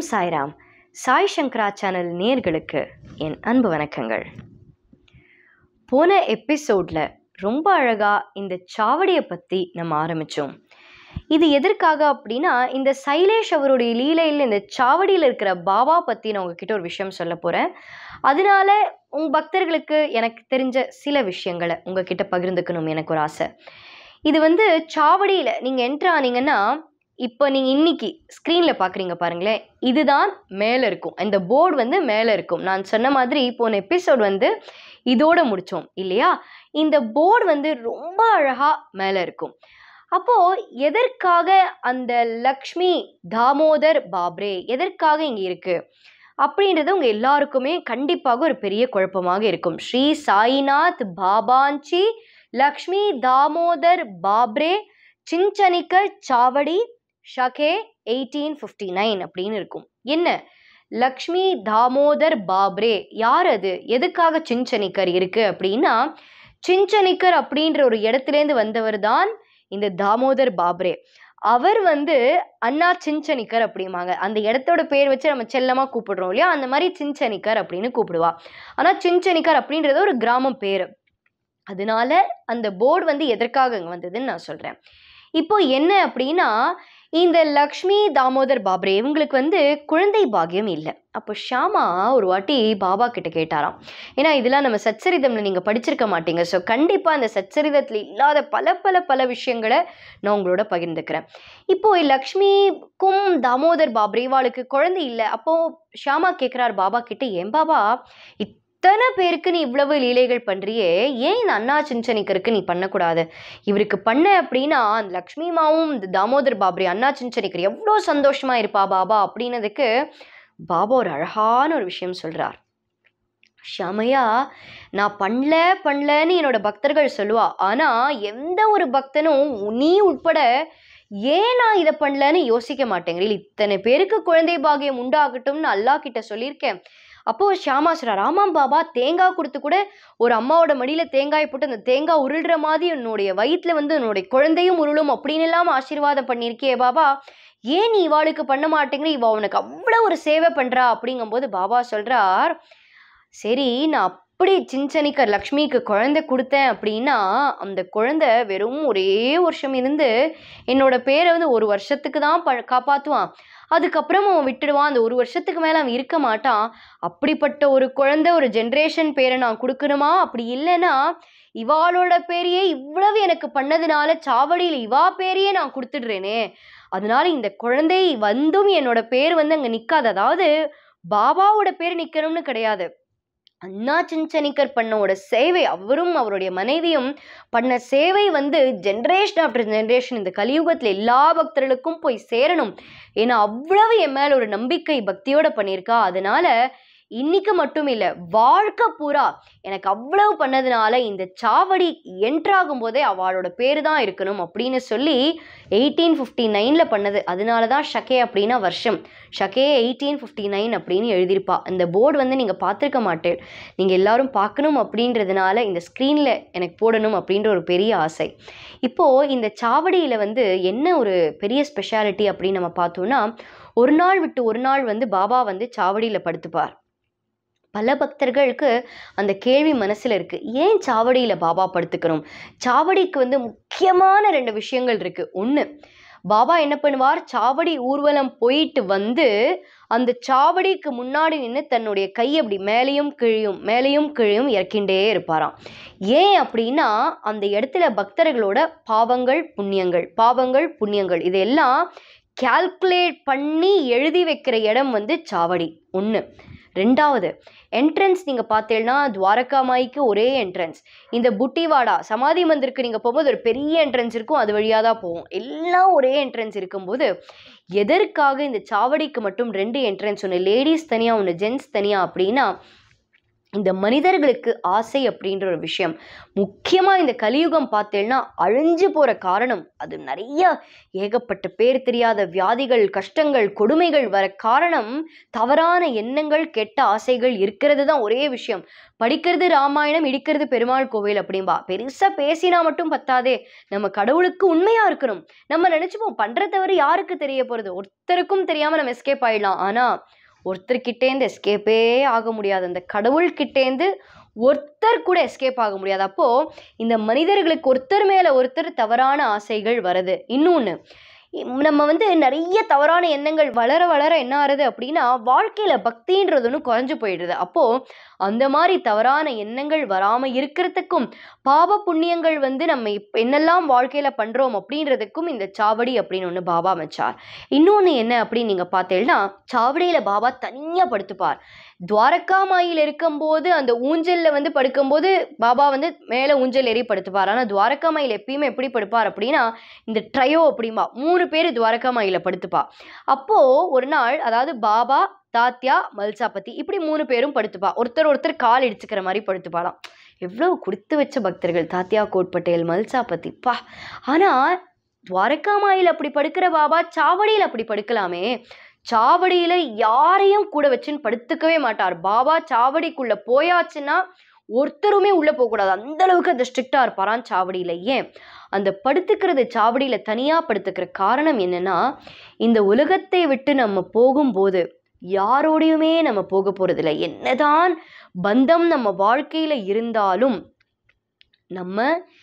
சாய்ராம் சாய் சங்கரா channel நேர்களுக்கு என் அன்பு வணக்கங்கள் போன எபிசோடில் ரொம்ப அழகாக இந்த சாவடியை பற்றி நம்ம ஆரம்பித்தோம் இது எதற்காக அப்படின்னா இந்த சைலேஷ் அவருடைய லீலையில் இந்த சாவடியில் இருக்கிற பாபா பற்றி நான் உங்ககிட்ட ஒரு விஷயம் சொல்ல போகிறேன் அதனால உங்க பக்தர்களுக்கு எனக்கு தெரிஞ்ச சில விஷயங்களை உங்ககிட்ட பகிர்ந்துக்கணும் எனக்கு ஒரு ஆசை இது வந்து சாவடியில் நீங்கள் என்ட்ரு ஆனீங்கன்னா இப்போ நீங்கள் இன்னைக்கு ஸ்க்ரீனில் பார்க்குறீங்க பாருங்களேன் இதுதான் மேலே இருக்கும் இந்த போர்டு வந்து மேலே இருக்கும் நான் சொன்ன மாதிரி போன எபிசோட் வந்து இதோட முடித்தோம் இல்லையா இந்த போர்டு வந்து ரொம்ப அழகாக மேலே இருக்கும் அப்போது எதற்காக அந்த லக்ஷ்மி தாமோதர் பாப்ரே எதற்காக இங்கே இருக்குது அப்படின்றது உங்கள் எல்லாருக்குமே கண்டிப்பாக ஒரு பெரிய குழப்பமாக இருக்கும் ஸ்ரீ சாய்நாத் பாபாஞ்சி லக்ஷ்மி தாமோதர் பாப்ரே சிஞ்சனிக்க சாவடி ஷகே எயிட்டீன் ஃபிஃப்டி நைன் அப்படின்னு இருக்கும் என்ன லக்ஷ்மி தாமோதர் பாப்ரே யார் அது எதுக்காக சிஞ்சனிக்கர் இருக்கு அப்படின்னா சிஞ்சனிக்கர் அப்படின்ற ஒரு இடத்துலேருந்து வந்தவர் தான் இந்த தாமோதர் பாப்ரே அவர் வந்து அண்ணா சிஞ்சனிக்கர் அப்படிம்பாங்க அந்த இடத்தோட பேர் வச்சு நம்ம செல்லமாக கூப்பிடுறோம் இல்லையா அந்த மாதிரி சிஞ்சனிக்கர் அப்படின்னு கூப்பிடுவா ஆனால் சிஞ்சனிக்கர் அப்படின்றது ஒரு கிராமம் பேர் அதனால அந்த போர்டு வந்து எதற்காக இங்கே வந்ததுன்னு நான் சொல்கிறேன் இப்போ என்ன அப்படின்னா இந்த லக்ஷ்மி தாமோதர் பாப்ரே இவங்களுக்கு வந்து குழந்தை பாக்கியம் இல்லை அப்போ ஷாமா ஒரு வாட்டி பாபா கிட்ட கேட்டாராம் ஏன்னா இதெல்லாம் நம்ம சச்சரிதம்ல நீங்கள் படிச்சிருக்க மாட்டீங்க ஸோ கண்டிப்பாக அந்த சச்சரிதத்தில் இல்லாத பல பல பல விஷயங்களை நான் உங்களோட பகிர்ந்துக்கிறேன் இப்போ லக்ஷ்மிக்கும் தாமோதர் பாப்ரேவாளுக்கு குழந்தை இல்லை அப்போது ஷாமா கேட்குறார் பாபா கிட்ட ஏன் பாபா இத்தனை பேருக்கு நீ இவ்வளவு லீலைகள் பண்ணுறியே ஏன் இந்த அண்ணா சிஞ்சனிக்கருக்கு நீ பண்ணக்கூடாது இவருக்கு பண்ண அப்படின்னா அந்த லக்ஷ்மி மாவும் இந்த தாமோதர் பாப்ரி அண்ணா சிஞ்சனிக்கர் எவ்வளோ சந்தோஷமா இருப்பா பாபா அப்படின்னதுக்கு பாபா ஒரு அழகான ஒரு விஷயம் சொல்றார் ஷமையா நான் பண்ணல பண்ணலன்னு என்னோட பக்தர்கள் சொல்லுவா ஆனா எந்த ஒரு பக்தனும் நீ உட்பட ஏன் நான் இதை பண்ணலன்னு யோசிக்க மாட்டேங்கிறீங்க இத்தனை பேருக்கு குழந்தை பாகியம் உண்டாகட்டும்னு அல்லாஹ் கிட்ட சொல்லியிருக்கேன் அப்போ ஷியாமா சொல்றார் ஆமாம் பாபா தேங்காய் கொடுத்து கூட ஒரு அம்மாவோட மடியில தேங்காய் போட்டு அந்த தேங்காய் உருள்ற மாதிரி என்னுடைய வயிற்றுல வந்து என்னுடைய குழந்தையும் உருளும் அப்படின்னு எல்லாம் ஆசீர்வாதம் பண்ணியிருக்கியே பாபா ஏன் நீ இவாளுக்கு பண்ண மாட்டேங்கிற இவா உனக்கு அவ்வளோ ஒரு சேவை பண்றா அப்படிங்கும்போது பாபா சொல்றார் சரி நான் அப்படி சிஞ்சனிக்க லக்ஷ்மிக்கு குழந்தை கொடுத்தேன் அப்படின்னா அந்த குழந்தை வெறும் ஒரே வருஷம் இருந்து என்னோட பேரை வந்து ஒரு வருஷத்துக்கு தான் ப காப்பாற்றுவான் அதுக்கப்புறம் அவன் விட்டுடுவான் அந்த ஒரு வருஷத்துக்கு மேலே அவன் இருக்க மாட்டான் அப்படிப்பட்ட ஒரு குழந்தை ஒரு ஜென்ரேஷன் பேரை நான் கொடுக்கணுமா அப்படி இல்லைன்னா இவாளோட பேரையே இவ்வளவு எனக்கு பண்ணதுனால சாவடியில் இவா பேரையே நான் கொடுத்துடுறேனே அதனால இந்த குழந்தை வந்தும் என்னோட பேர் வந்து அங்கே நிற்காது அதாவது பாபாவோட பேர் நிற்கணும்னு கிடையாது அண்ணா சிஞ்சனிக்கர் பண்ணோட சேவை அவரும் அவருடைய மனைவியும் பண்ண சேவை வந்து ஜென்ரேஷன் ஆஃப்டர் ஜென்ரேஷன் இந்த கலியுகத்தில் எல்லா பக்தர்களுக்கும் போய் சேரணும் ஏன்னா அவ்வளவு என் மேல ஒரு நம்பிக்கை பக்தியோட பண்ணியிருக்கா அதனால இன்னைக்கு மட்டும் இல்லை வாழ்க்கை பூரா எனக்கு அவ்வளவு பண்ணதுனால இந்த சாவடி என்ட்ராகும் போதே அவளோட பேர் தான் இருக்கணும் அப்படின்னு சொல்லி எயிட்டீன் ஃபிஃப்டி நைனில் பண்ணது அதனால தான் ஷகே அப்படின்னா வருஷம் ஷகே எயிட்டீன் ஃபிஃப்டி நைன் அப்படின்னு எழுதியிருப்பா இந்த போர்டு வந்து நீங்கள் பார்த்துருக்க மாட்டேன் நீங்கள் எல்லாரும் பார்க்கணும் அப்படின்றதுனால இந்த ஸ்க்ரீனில் எனக்கு போடணும் அப்படின்ற ஒரு பெரிய ஆசை இப்போது இந்த சாவடியில் வந்து என்ன ஒரு பெரிய ஸ்பெஷாலிட்டி அப்படின்னு நம்ம பார்த்தோம்னா ஒரு நாள் விட்டு ஒரு நாள் வந்து பாபா வந்து சாவடியில் படுத்துப்பார் பல பக்தர்களுக்கு அந்த கேள்வி மனசில் இருக்குது ஏன் சாவடியில் பாபா படுத்துக்கணும் சாவடிக்கு வந்து முக்கியமான ரெண்டு விஷயங்கள் இருக்குது ஒன்று பாபா என்ன பண்ணுவார் சாவடி ஊர்வலம் போயிட்டு வந்து அந்த சாவடிக்கு முன்னாடி நின்று தன்னுடைய கை அப்படி மேலேயும் கீழையும் மேலேயும் கீழையும் இறக்கின்றே இருப்பாராம் ஏன் அப்படின்னா அந்த இடத்துல பக்தர்களோட பாவங்கள் புண்ணியங்கள் பாவங்கள் புண்ணியங்கள் இதெல்லாம் கால்குலேட் பண்ணி எழுதி வைக்கிற இடம் வந்து சாவடி ஒன்று ரெண்டாவது என்ட்ரன்ஸ் நீங்கள் பார்த்தீங்கன்னா துவாரகா மாய்க்கு ஒரே என்ட்ரன்ஸ் இந்த புட்டிவாடா சமாதி மந்திருக்கு நீங்கள் போகும்போது ஒரு பெரிய என்ட்ரன்ஸ் இருக்கும் அது வழியாக தான் போகும் எல்லாம் ஒரே என்ட்ரன்ஸ் இருக்கும்போது எதற்காக இந்த சாவடிக்கு மட்டும் ரெண்டு என்ட்ரன்ஸ் ஒன்று லேடிஸ் தனியாக ஒன்று ஜென்ஸ் தனியாக அப்படின்னா இந்த மனிதர்களுக்கு ஆசை அப்படின்ற ஒரு விஷயம் முக்கியமாக இந்த கலியுகம் பார்த்தேன்னா அழிஞ்சு போகிற காரணம் அது நிறைய ஏகப்பட்ட பேர் தெரியாத வியாதிகள் கஷ்டங்கள் கொடுமைகள் வர காரணம் தவறான எண்ணங்கள் கெட்ட ஆசைகள் இருக்கிறது தான் ஒரே விஷயம் படிக்கிறது ராமாயணம் இடிக்கிறது பெருமாள் கோவில் அப்படின்பா பெருசாக பேசினா மட்டும் பத்தாதே நம்ம கடவுளுக்கு உண்மையாக இருக்கணும் நம்ம நினச்சிப்போம் பண்ணுற தவிர யாருக்கு தெரிய போகிறது ஒருத்தருக்கும் தெரியாமல் நம்ம எஸ்கேப் ஆயிடலாம் ஆனால் ஒருத்தர்கிட்டேருந்து எஸ்கேப்பே ஆக முடியாது அந்த கடவுள்கிட்டேருந்து ஒருத்தர் கூட எஸ்கேப் ஆக முடியாது அப்போது இந்த மனிதர்களுக்கு ஒருத்தர் மேலே ஒருத்தர் தவறான ஆசைகள் வருது இன்னொன்று நம்ம வந்து நிறைய தவறான எண்ணங்கள் வளர வளர என்ன ஆறுது அப்படின்னா வாழ்க்கையில் பக்தின்றது ஒன்று குறைஞ்சு போயிடுது அப்போது அந்த மாதிரி தவறான எண்ணங்கள் வராமல் இருக்கிறதுக்கும் பாவ புண்ணியங்கள் வந்து நம்ம இப்போ என்னெல்லாம் வாழ்க்கையில் பண்ணுறோம் அப்படின்றதுக்கும் இந்த சாவடி அப்படின்னு ஒன்று பாபா வச்சார் இன்னொன்று என்ன அப்படின்னு நீங்கள் பார்த்தீங்கன்னா சாவடியில் பாபா தனியாக படுத்துப்பார் துவாரகாமாயில் இருக்கும்போது அந்த ஊஞ்சலில் வந்து படுக்கும்போது பாபா வந்து மேலே ஊஞ்சல் ஏறி படுத்துப்பார் ஆனால் துவாரகாமாயில் எப்பயுமே எப்படி படுப்பார் அப்படின்னா இந்த ட்ரையோ அப்படிம்பா மூணு பேர் துவாரகாமாயில் படுத்துப்பா அப்போது ஒரு நாள் அதாவது பாபா தாத்யா மல்சாபதி இப்படி மூணு பேரும் படுத்துப்பா ஒருத்தர் ஒருத்தர் கால் இடிச்சுக்கிற மாதிரி படுத்துப்பாலாம் எவ்வளோ கொடுத்து வச்ச பக்தர்கள் தாத்யா கோட் பட்டேல் மல்சாபதி பா ஆனால் துவாரகாமாயில் அப்படி படுக்கிற பாபா சாவடியில் அப்படி படுக்கலாமே சாவடியில் யாரையும் கூட வச்சுன்னு படுத்துக்கவே மாட்டார் பாபா சாவடிக்குள்ளே போயாச்சுன்னா ஒருத்தருமே உள்ளே போகக்கூடாது அந்த அளவுக்கு அந்த ஸ்ட்ரிக்டாக இருப்பாரான் சாவடியில் ஏன் அந்த படுத்துக்கிறது சாவடியில் தனியாக படுத்துக்கிற காரணம் என்னென்னா இந்த உலகத்தை விட்டு நம்ம போகும்போது யாரோடையுமே நம்ம போக போகிறதில்ல என்னதான் பந்தம் நம்ம வாழ்க்கையில் இருந்தாலும் நம்ம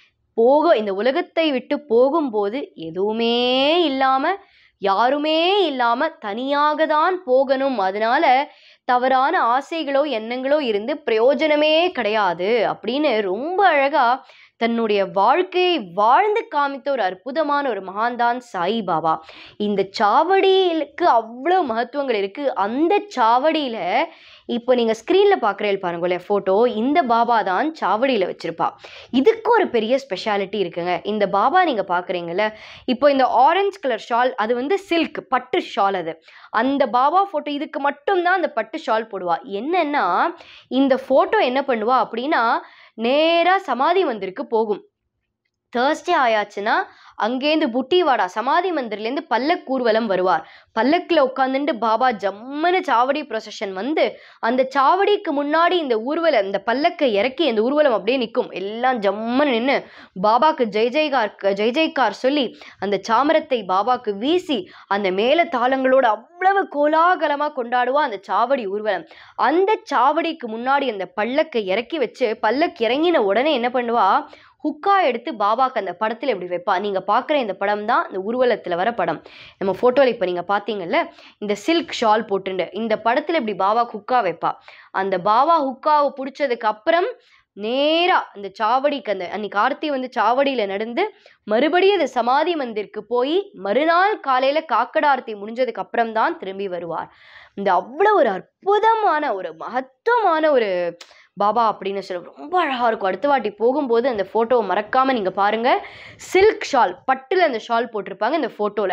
போக இந்த உலகத்தை விட்டு போகும்போது எதுவுமே இல்லாமல் யாருமே இல்லாமல் தனியாக தான் போகணும் அதனால தவறான ஆசைகளோ எண்ணங்களோ இருந்து பிரயோஜனமே கிடையாது அப்படின்னு ரொம்ப அழகாக தன்னுடைய வாழ்க்கையை வாழ்ந்து காமித்த ஒரு அற்புதமான ஒரு மகான்தான் சாய்பாபா இந்த சாவடிக்கு அவ்வளோ மகத்துவங்கள் இருக்குது அந்த சாவடியில் இப்போ நீங்கள் ஸ்க்ரீனில் பார்க்குறேன் பாருங்களேன் ஃபோட்டோ இந்த பாபா தான் சாவடியில் வச்சுருப்பா இதுக்கு ஒரு பெரிய ஸ்பெஷாலிட்டி இருக்குங்க இந்த பாபா நீங்கள் பார்க்குறீங்கள இப்போ இந்த ஆரஞ்சு கலர் ஷால் அது வந்து சில்க் பட்டு ஷால் அது அந்த பாபா ஃபோட்டோ இதுக்கு மட்டும்தான் அந்த பட்டு ஷால் போடுவா என்னென்னா இந்த ஃபோட்டோ என்ன பண்ணுவா அப்படின்னா நேராக சமாதி மந்திருக்கு போகும் தேர்ஸ்டே ஆயாச்சுன்னா அங்கேருந்து புட்டிவாடா சமாதி மந்திர்லேருந்து பல்லக் ஊர்வலம் வருவார் பல்லக்கில் உட்காந்துட்டு பாபா ஜம்முன்னு சாவடி ப்ரொசஷன் வந்து அந்த சாவடிக்கு முன்னாடி இந்த ஊர்வலம் இந்த பல்லக்கை இறக்கி அந்த ஊர்வலம் அப்படியே நிற்கும் எல்லாம் ஜம்முன்னு நின்று பாபாக்கு ஜெய் ஜெய்கார் ஜெய் ஜெய்கார் சொல்லி அந்த சாமரத்தை பாபாக்கு வீசி அந்த மேல தாளங்களோடு அவ்வளவு கோலாகலமாக கொண்டாடுவா அந்த சாவடி ஊர்வலம் அந்த சாவடிக்கு முன்னாடி அந்த பல்லக்கை இறக்கி வச்சு பல்லக்கு இறங்கின உடனே என்ன பண்ணுவா ஹுக்கா எடுத்து பாபாக்கு அந்த படத்தில் இப்படி வைப்பா நீங்கள் பார்க்குற இந்த படம் தான் இந்த ஊர்வலத்தில் வர படம் நம்ம ஃபோட்டோவில் இப்போ நீங்கள் பார்த்தீங்கல்ல இந்த சில்க் ஷால் போட்டுண்டு இந்த படத்தில் இப்படி பாபா ஹுக்கா வைப்பா அந்த பாபா ஹுக்காவை பிடிச்சதுக்கு அப்புறம் நேராக அந்த சாவடிக்கு அந்த அன்னைக்கு ஆர்த்தி வந்து சாவடியில் நடந்து மறுபடியும் அது சமாதி மந்திருக்கு போய் மறுநாள் காலையில் காக்கடார்த்தி முடிஞ்சதுக்கு அப்புறம் தான் திரும்பி வருவார் இந்த அவ்வளோ ஒரு அற்புதமான ஒரு மகத்துவமான ஒரு பாபா அப்படின்னு சொல்ல ரொம்ப அழகாக இருக்கும் அடுத்த வாட்டி போகும்போது அந்த ஃபோட்டோவை மறக்காமல் நீங்கள் பாருங்கள் சில்க் ஷால் பட்டில் அந்த ஷால் போட்டிருப்பாங்க இந்த ஃபோட்டோவில்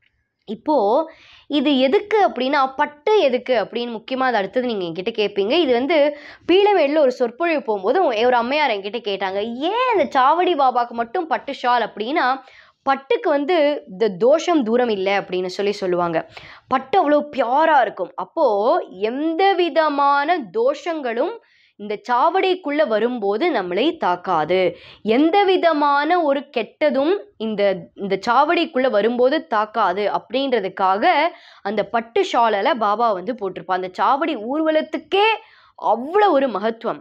இப்போது இது எதுக்கு அப்படின்னா பட்டு எதுக்கு அப்படின்னு முக்கியமாக அது அடுத்தது நீங்கள் என்கிட்ட கேட்பீங்க இது வந்து பீளமேடில் ஒரு சொற்பொழிவு போகும்போது ஒரு அம்மையார் என்கிட்ட கேட்டாங்க ஏன் அந்த சாவடி பாபாவுக்கு மட்டும் பட்டு ஷால் அப்படின்னா பட்டுக்கு வந்து இந்த தோஷம் தூரம் இல்லை அப்படின்னு சொல்லி சொல்லுவாங்க பட்டு அவ்வளோ பியூராக இருக்கும் அப்போது எந்த விதமான தோஷங்களும் இந்த சாவடிக்குள்ளே வரும்போது நம்மளை தாக்காது எந்த விதமான ஒரு கெட்டதும் இந்த இந்த சாவடிக்குள்ளே வரும்போது தாக்காது அப்படின்றதுக்காக அந்த பட்டு ஷாலில் பாபா வந்து போட்டிருப்பா அந்த சாவடி ஊர்வலத்துக்கே அவ்வளோ ஒரு மகத்துவம்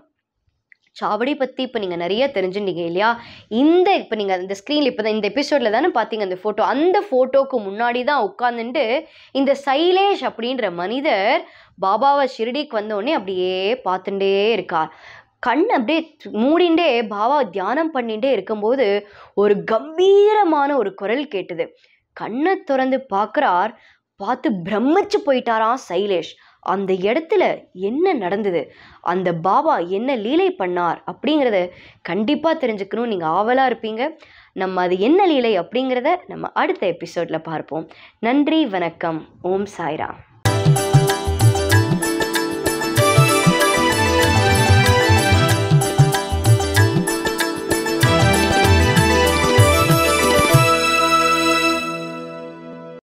சாவடி பற்றி இப்போ நீங்கள் நிறைய தெரிஞ்சுட்டீங்க இல்லையா இந்த இப்போ நீங்கள் இந்த ஸ்க்ரீனில் இப்போ தான் இந்த எபிசோடில் தானே பார்த்தீங்க அந்த ஃபோட்டோ அந்த ஃபோட்டோக்கு முன்னாடி தான் உட்காந்துட்டு இந்த சைலேஷ் அப்படின்ற மனிதர் பாபாவை ஷிரடிக்கு வந்தோடனே அப்படியே பார்த்துட்டே இருக்கார் கண் அப்படியே மூடிண்டே பாபா தியானம் பண்ணிகிட்டே இருக்கும்போது ஒரு கம்பீரமான ஒரு குரல் கேட்டுது கண்ணை திறந்து பார்க்குறார் பார்த்து பிரமிச்சு போயிட்டாராம் சைலேஷ் அந்த இடத்துல என்ன நடந்தது அந்த பாபா என்ன லீலை பண்ணார் அப்படிங்கிறத கண்டிப்பாக தெரிஞ்சுக்கணும் நீங்கள் ஆவலாக இருப்பீங்க நம்ம அது என்ன லீலை அப்படிங்கிறத நம்ம அடுத்த எபிசோடில் பார்ப்போம் நன்றி வணக்கம் ஓம் சாய்ராம்